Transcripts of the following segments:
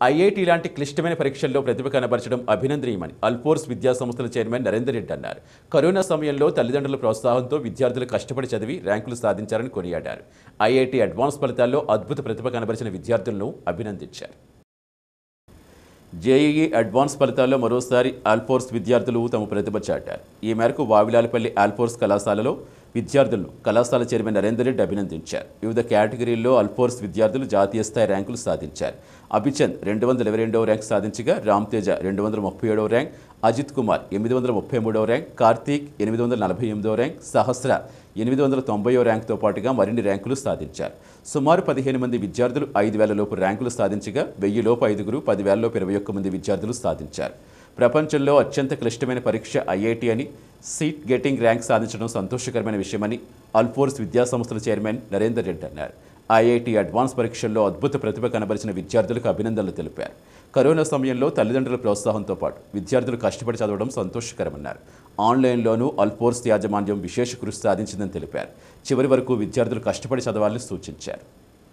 IIT లాంటి క్లిష్టమైన పరీక్షల్లో ప్రతిభ కనబరచడం అభినందనీయమని అల్ఫోర్స్ విద్యా సంస్థల చైర్మన్ నరేందర్ రెడ్డి అన్నారు కరోనా సమయంలో తల్లిదండ్రుల ప్రోత్సాహంతో విద్యార్థులు కష్టపడి చదివి ర్యాంకులు సాధించారని కొనియాడారు ఐఐటి అడ్వాన్స్ ఫలితాల్లో అద్భుత ప్రతిభ కనబరిచిన విద్యార్థులను అభినందించారు జేఈఈ అడ్వాన్స్ ఫలితాల్లో మరోసారి ఆల్ఫోర్స్ విద్యార్థులు తమ ప్రతిభ చాటారు ఈ మేరకు వావిలాలపల్లి ఆల్ఫోర్స్ కళాశాలలో విద్యార్థులను కళాశాల చైర్మన్ నరేందర్ రెడ్డి అభినందించారు వివిధ కేటగిరీల్లో అల్ఫోర్స్ విద్యార్థులు జాతీయ స్థాయి ర్యాంకులు సాధించారు అభిచంద్ రెండు వందల ఇరవై రెండవ ర్యాంక్ సాధించగా రామ్ తేజ రెండు వందల ముప్పై ఏడవ ర్యాంక్ అజిత్ కుమార్ ఎనిమిది వందల ముప్పై మూడవ ర్యాంక్ కార్తీక్ ఎనిమిది వందల నలభై ఎనిమిదవ ర్యాంక్ సహస్ర ఎనిమిది వందల తొంభైవ ర్యాంకుతో పాటుగా మరిన్ని ర్యాంకులు సాధించారు సుమారు పదిహేను మంది విద్యార్థులు ఐదు వేల లోపు ర్యాంకులు సాధించగా వెయ్యి లోపు ఐదుగురు పదివేలలోపు ఇరవై ఒక్క మంది విద్యార్థులు సాధించారు ప్రపంచంలో అత్యంత క్లిష్టమైన పరీక్ష ఐఐటి అని సీట్ గెటింగ్ ర్యాంక్ సాధించడం సంతోషకరమైన విషయమని అల్ఫోర్స్ విద్యా సంస్థల చైర్మన్ నరేందర్ రెడ్డి అన్నారు ఐఐటి అడ్వాన్స్ పరీక్షల్లో అద్భుత ప్రతిభ కనబరిచిన విద్యార్థులకు అభినందనలు తెలిపారు కరోనా సమయంలో తల్లిదండ్రుల ప్రోత్సాహంతో పాటు విద్యార్థులు కష్టపడి చదవడం సంతోషకరమన్నారు ఆన్లైన్లోనూ అల్ఫోర్స్ యాజమాన్యం విశేష కృషి సాధించిందని తెలిపారు చివరి వరకు విద్యార్థులు కష్టపడి చదవాలని సూచించారు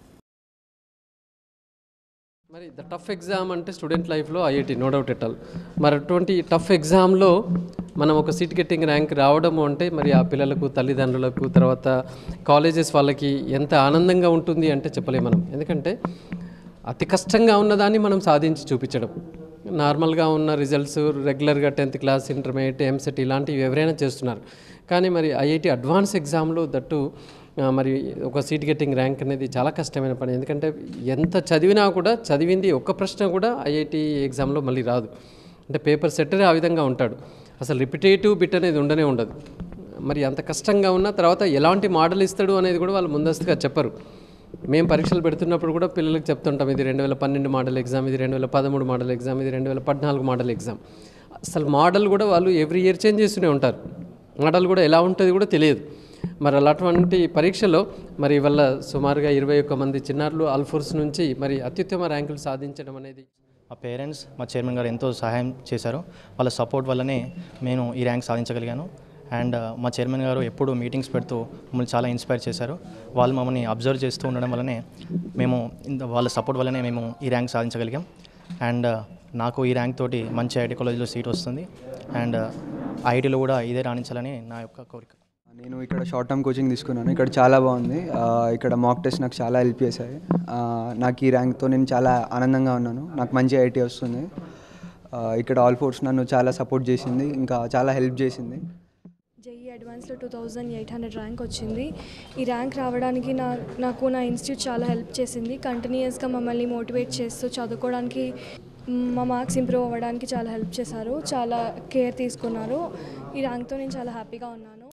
మరి ద టఫ్ ఎగ్జామ్ అంటే స్టూడెంట్ లైఫ్లో IIT no doubt at all మరి అటువంటి టఫ్ ఎగ్జామ్లో మనం ఒక సీట్ గెట్టింగ్ ర్యాంక్ రావడము అంటే మరి ఆ పిల్లలకు తల్లిదండ్రులకు తర్వాత కాలేజెస్ వాళ్ళకి ఎంత ఆనందంగా ఉంటుంది అంటే చెప్పలేము మనం ఎందుకంటే అతి కష్టంగా ఉన్నదాన్ని మనం సాధించి చూపించడం నార్మల్గా ఉన్న రిజల్ట్స్ రెగ్యులర్గా టెన్త్ క్లాస్ ఇంటర్మీడియట్ ఎంసెట్ ఇలాంటివి ఎవరైనా చేస్తున్నారు కానీ మరి ఐఐటి అడ్వాన్స్ ఎగ్జామ్లో దట్టు ఆ, మరి ఒక సీట్ గెట్టింగ్ ర్యాంక్ అనేది చాలా కష్టమైన పని ఎందుకంటే ఎంత చదివినా కూడా చదివింది ఒక్క ప్రశ్న కూడా ఐఐటి ఎగ్జామ్లో మళ్ళీ రాదు అంటే పేపర్ సెట్టరే ఆ విధంగా ఉంటాడు అసలు రిపిటేటివ్ బిట్ అనేది ఉండనే ఉండదు మరి అంత కష్టంగా ఉన్న తర్వాత ఎలాంటి మోడల్ ఇస్తాడు అనేది కూడా వాళ్ళు ముందస్తుగా చెప్పరు మేము పరీక్షలు పెడుతున్నప్పుడు కూడా పిల్లలకు చెప్తుంటాం ఇది రెండు వేల పన్నెండు మోడల్ ఎగ్జామ్ ఇది రెండు వేల పదమూడు మోడల్ ఎగ్జామ్ ఇది రెండు వేల పద్నాలుగు మోడల్ ఎగ్జామ్ అసలు మోడల్ కూడా వాళ్ళు ఎవ్రీ ఇయర్ చేంజ్ చేస్తూనే ఉంటారు మోడల్ కూడా ఎలా ఉంటుంది కూడా తెలియదు మరి అలాంటి పరీక్షలో మరి వల్ల సుమారుగా ఇరవై ఒక్క మంది చిన్నారులు అల్ఫోర్స్ నుంచి మరి అత్యుత్తమ ర్యాంకులు సాధించడం అనేది మా పేరెంట్స్ మా చైర్మన్ గారు ఎంతో సహాయం చేశారు వాళ్ళ సపోర్ట్ వల్లనే నేను ఈ ర్యాంక్ సాధించగలిగాను అండ్ మా చైర్మన్ గారు ఎప్పుడు మీటింగ్స్ పెడుతూ మమ్మల్ని చాలా ఇన్స్పైర్ చేశారు వాళ్ళు మమ్మల్ని అబ్జర్వ్ చేస్తూ ఉండడం వల్లనే మేము ఇంత- వాళ్ళ సపోర్ట్ వల్లనే మేము ఈ ర్యాంక్ సాధించగలిగాం అండ్ నాకు ఈ ర్యాంక్ తోటి మంచి ఐటీ కాలేజ్లో సీట్ వస్తుంది అండ్ ఐటీలో కూడా ఇదే రాణించాలని నా యొక్క కోరిక నేను ఇక్కడ షార్ట్ టర్మ్ కోచింగ్ తీసుకున్నాను ఇక్కడ చాలా బాగుంది ఆ, ఇక్కడ మాక్ టెస్ట్ నాకు చాలా హెల్ప్ చేశాయి ఆ, నాకు ఈ ర్యాంక్తో నేను చాలా ఆనందంగా ఉన్నాను నాకు మంచి ఐటీ వస్తుంది ఆ, ఇక్కడ ఆల్ ఫోర్స్ నన్ను చాలా సపోర్ట్ చేసింది ఇంకా చాలా హెల్ప్ చేసింది జేఈ అడ్వాన్స్లో two thousand eight hundred rank వచ్చింది ఈ ర్యాంక్ రావడానికి నా నాకు నా ఇన్స్టిట్యూట్ చాలా హెల్ప్ చేసింది కంటిన్యూస్గా మమ్మల్ని మోటివేట్ చేస్తూ చదువుకోవడానికి మ్, మా మార్క్స్ ఇంప్రూవ్ అవ్వడానికి చాలా హెల్ప్ చేశారు చాలా కేర్ తీసుకున్నారు ఈ ర్యాంక్తో నేను చాలా హ్యాపీగా ఉన్నాను